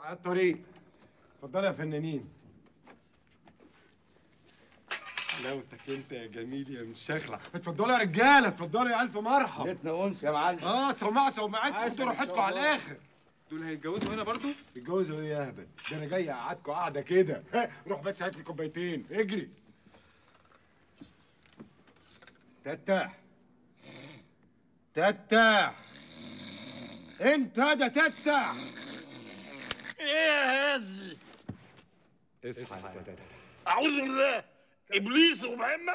على الطريق اتفضلوا يا فنانين حلاوتك انت يا جميل يا مشخلع اتفضلوا يا رجاله اتفضلوا يا الف مرحب بيتنا انس يا معلم اه سمعوا سمعتكم عايز انتوا ما شاء راحتكم على الله. الاخر دول هيتجوزوا هنا برضو اتجوزوا ايه يا اهبل ده انا جاي اقعدكم قاعده كده ها، روح بس هات لي كوبايتين اجري تتح تتح انت ده تتح ايه يا هزي اصحى يا تتح اعوذ بالله ابليس ومهمه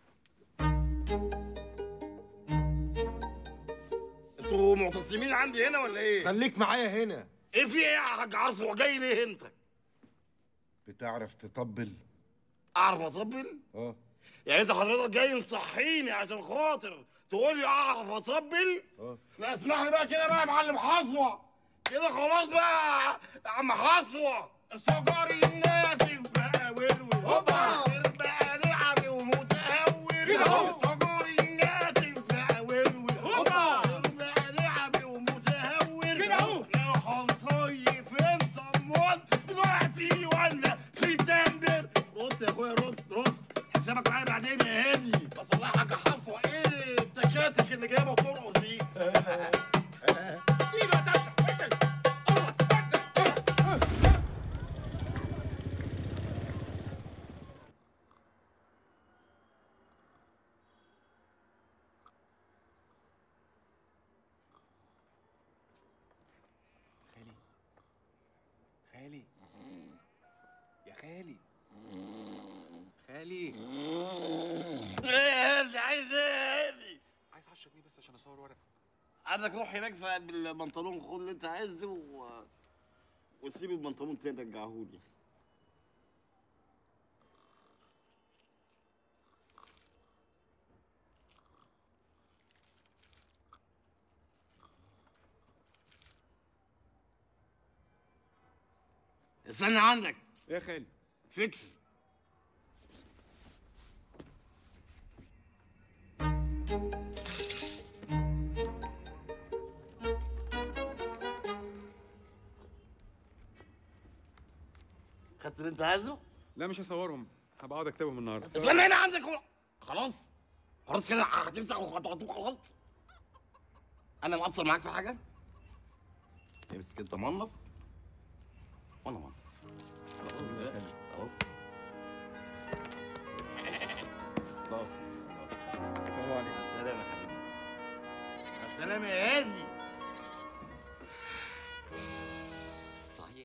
انتوا معتصمين عندي هنا ولا ايه؟ خليك معايا هنا ايه في ايه يا حاج عصر جاي ليه انت؟ بتعرف تطبل اعرف اطبل؟ اه يعني انت حضرتك جاي مصحيني عشان خاطر تقول لي اعرف اطبل؟ اه لا اسمح لي بقى كده بقى يا معلم حصوه كده خلاص بقى يا عم حصوه سجاري الناس بقى ورور هوبا. بقى لعبي ومتهور كده اهو. سجاري الناس بقى ورور هوبا. بقى لعبي ومتهور كده اهو. لو هنصيف انت امال دلوقتي ولا سبتمبر رص يا اخويا رص رص حسابك معايا بعدين يا هادي بصلحك يا حصوه ايه التكاتك اللي جايبه ترقص دي ايده يا تفتح خالي خالي يا خالي خالي ايه يا هادي عايز ايه يا هادي عايز 10 جنيه بس عشان اصور ورق عندك روح هناك في قلب البنطلون خد اللي انت عايزه و... وسيب البنطلون تاني رجعهولي استنى عندك ايه يا خالي فيكس خدت اللي انت عايزه؟ لا مش هصورهم هبقى اقعد اكتبهم النهارده استنى هنا عندك و- خلاص خلاص كده هتمسح وهتقعدوا خلاص انا مقصر معاك في حاجه امسك انت منص